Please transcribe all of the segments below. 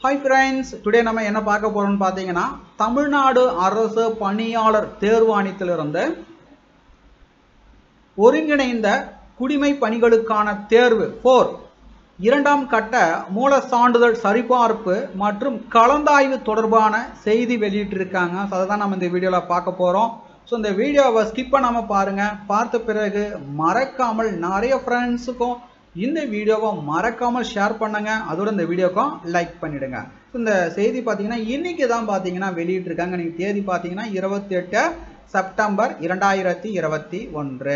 hi friends today நம்ம என்ன பார்க்க போறோம்னு பார்த்தீங்கன்னா தமிழ்நாடு அரசு பணியாளர் தேர்வாணையத்திலிருந்து ஒருங்கிணைந்த குடிமை பணிகளுக்கான தேர்வு ஃபோர் இரண்டாம் கட்ட மூல சான்றிதழ் சரிபார்ப்பு மற்றும் கலந்தாய்வு தொடர்பான செய்தி வெளியிட்டிருக்காங்க ஸோ அதை தான் நம்ம இந்த வீடியோவில் பார்க்க போகிறோம் ஸோ இந்த வீடியோவை ஸ்கிப் பண்ணாமல் பாருங்கள் பார்த்த பிறகு மறக்காமல் நிறைய ஃப்ரெண்ட்ஸுக்கும் இந்த வீடியோவை மறக்காமல் ஷேர் பண்ணுங்க அதோட இந்த வீடியோக்கும் லைக் பண்ணிடுங்க ஸோ இந்த செய்தி பார்த்தீங்கன்னா இன்னைக்கு தான் பார்த்தீங்கன்னா வெளியிட்டிருக்காங்க நீங்கள் தேதி பார்த்தீங்கன்னா இருபத்தி எட்டு செப்டம்பர் இரண்டாயிரத்தி இருபத்தி ஒன்று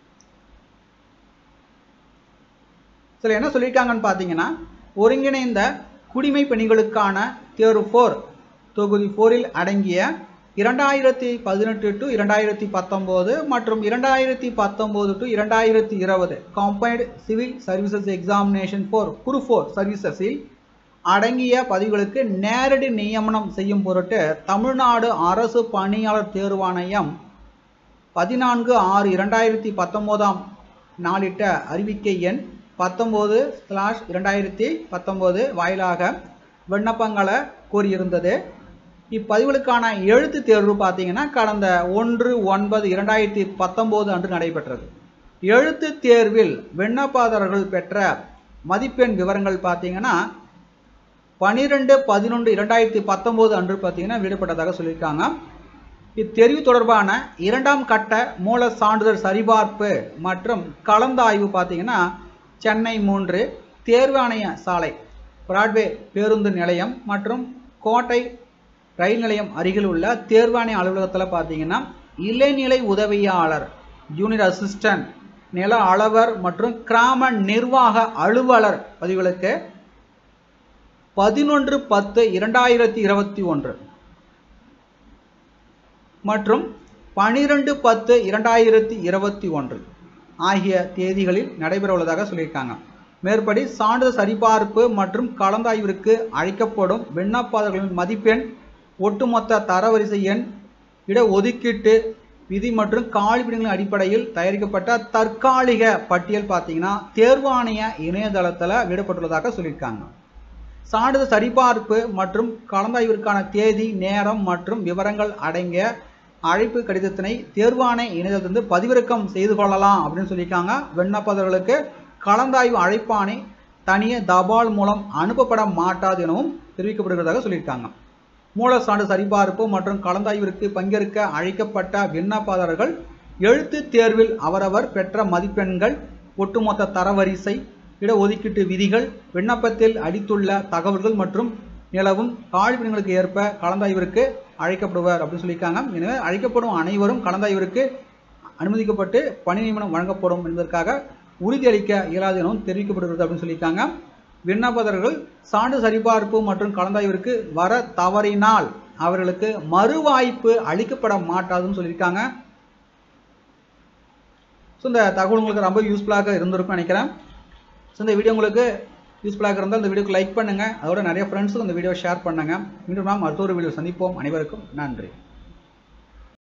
சில என்ன சொல்லியிருக்காங்கன்னு பார்த்தீங்கன்னா ஒருங்கிணைந்த குடிமை பணிகளுக்கான தேர்வு ஃபோர் தொகுதி ஃபோரில் அடங்கிய இரண்டாயிரத்தி பதினெட்டு டு இரண்டாயிரத்தி பத்தொம்போது மற்றும் இரண்டாயிரத்தி பத்தொம்போது டு இரண்டாயிரத்தி இருபது combined civil services examination four group four சர்வீசஸில் அடங்கிய பதிவுகளுக்கு நேரடி நியமனம் செய்யும் பொருட்டு தமிழ்நாடு அரசு பணியாளர் தேர்வாணையம் பதினான்கு ஆறு இரண்டாயிரத்தி பத்தொம்போதாம் நாளிட்ட அறிவிக்கை எண் பத்தொம்போது ஸ்லாஷ் இரண்டாயிரத்தி பத்தொம்போது வாயிலாக விண்ணப்பங்களை கோரியிருந்தது இப்பதிவுகளுக்கான எழுத்து தேர்வு பார்த்தீங்கன்னா கடந்த ஒன்று ஒன்பது இரண்டாயிரத்தி பத்தொம்போது அன்று நடைபெற்றது எழுத்து தேர்வில் விண்ணப்பதாரர்கள் பெற்ற மதிப்பெண் விவரங்கள் பார்த்தீங்கன்னா பனிரெண்டு பதினொன்று இரண்டாயிரத்தி பத்தொம்போது அன்று பார்த்தீங்கன்னா விடுபட்டதாக சொல்லியிருக்காங்க இத்தெரிவு தொடர்பான இரண்டாம் கட்ட மூல சான்றிதழ் சரிபார்ப்பு மற்றும் கலந்தாய்வு பார்த்தீங்கன்னா சென்னை மூன்று தேர்வாணைய சாலை பிராட்வே பேருந்து நிலையம் மற்றும் கோட்டை ரயில் நிலையம் அருகில் உள்ள தேர்வாணைய அலுவலகத்தில் பார்த்தீங்கன்னா இளைநிலை உதவியாளர் ஜூனியர் அசிஸ்டன்ட் நில அளவர் மற்றும் கிராம நிர்வாக அலுவலர் பதிவுகளுக்கு பதினொன்று பத்து இரண்டாயிரத்தி இருபத்தி ஒன்று மற்றும் பனிரெண்டு பத்து இரண்டாயிரத்தி இருபத்தி ஒன்று ஆகிய தேதிகளில் நடைபெற உள்ளதாக சொல்லியிருக்காங்க மேற்படி சான்றிதழ் சரிபார்ப்பு மற்றும் கலந்தாய்விற்கு அழைக்கப்படும் விண்ணப்பதாரர்களின் மதிப்பெண் ஒட்டுமொத்த தரவரிசை எண் இட ஒதுக்கீட்டு விதி மற்றும் காலிப்பிடங்களின் அடிப்படையில் தயாரிக்கப்பட்ட தற்காலிக பட்டியல் பார்த்தீங்கன்னா தேர்வாணைய இணையதளத்தில் விடப்பட்டுள்ளதாக சொல்லியிருக்காங்க சான்றிதழ் சரிபார்ப்பு மற்றும் கலந்தாய்விற்கான தேதி நேரம் மற்றும் விவரங்கள் அடங்கிய அழைப்பு கடிதத்தினை தேர்வாணைய இணையத்திலிருந்து பதிவிறக்கம் செய்து கொள்ளலாம் அப்படின்னு சொல்லியிருக்காங்க விண்ணப்பதாரர்களுக்கு கலந்தாய்வு அழைப்பாணை தனிய தபால் மூலம் அனுப்பப்பட மாட்டாது எனவும் தெரிவிக்கப்படுகிறதாக சொல்லியிருக்காங்க மூல சான்று சரிபார்ப்பு மற்றும் கலந்தாய்விற்கு பங்கேற்க அழைக்கப்பட்ட விண்ணப்பதாரர்கள் எழுத்து தேர்வில் அவரவர் பெற்ற மதிப்பெண்கள் ஒட்டுமொத்த தரவரிசை இடஒதுக்கீட்டு விதிகள் விண்ணப்பத்தில் அளித்துள்ள தகவல்கள் மற்றும் நிலவும் காலிப்பிடங்களுக்கு ஏற்ப கலந்தாய்விற்கு அழைக்கப்படுவார் அப்படின்னு சொல்லியிருக்காங்க எனவே அழைக்கப்படும் அனைவரும் கலந்தாய்விற்கு அனுமதிக்கப்பட்டு பணி நியமனம் வழங்கப்படும் என்பதற்காக உறுதியளிக்க இயலாது எனவும் தெரிவிக்கப்படுகிறது அப்படின்னு சொல்லியிருக்காங்க விண்ணப்பதாரர்கள் சான்று சரிபார்ப்பு மற்றும் கலந்தாய்விற்கு வர தவறினால் அவர்களுக்கு மறுவாய்ப்பு அளிக்கப்பட மாட்டாதுன்னு சொல்லியிருக்காங்க ஸோ இந்த தகவல் உங்களுக்கு ரொம்ப யூஸ்ஃபுல்லாக இருந்திருக்கும் நினைக்கிறேன் ஸோ இந்த வீடியோ உங்களுக்கு யூஸ்ஃபுல்லாக இருந்தால் இந்த வீடியோக்கு லைக் பண்ணுங்கள் அதோட நிறைய ஃப்ரெண்ட்ஸுக்கும் இந்த வீடியோ ஷேர் பண்ணுங்கள் மீண்டும் நாம் அடுத்த ஒரு வீடியோ சந்திப்போம் அனைவருக்கும் நன்றி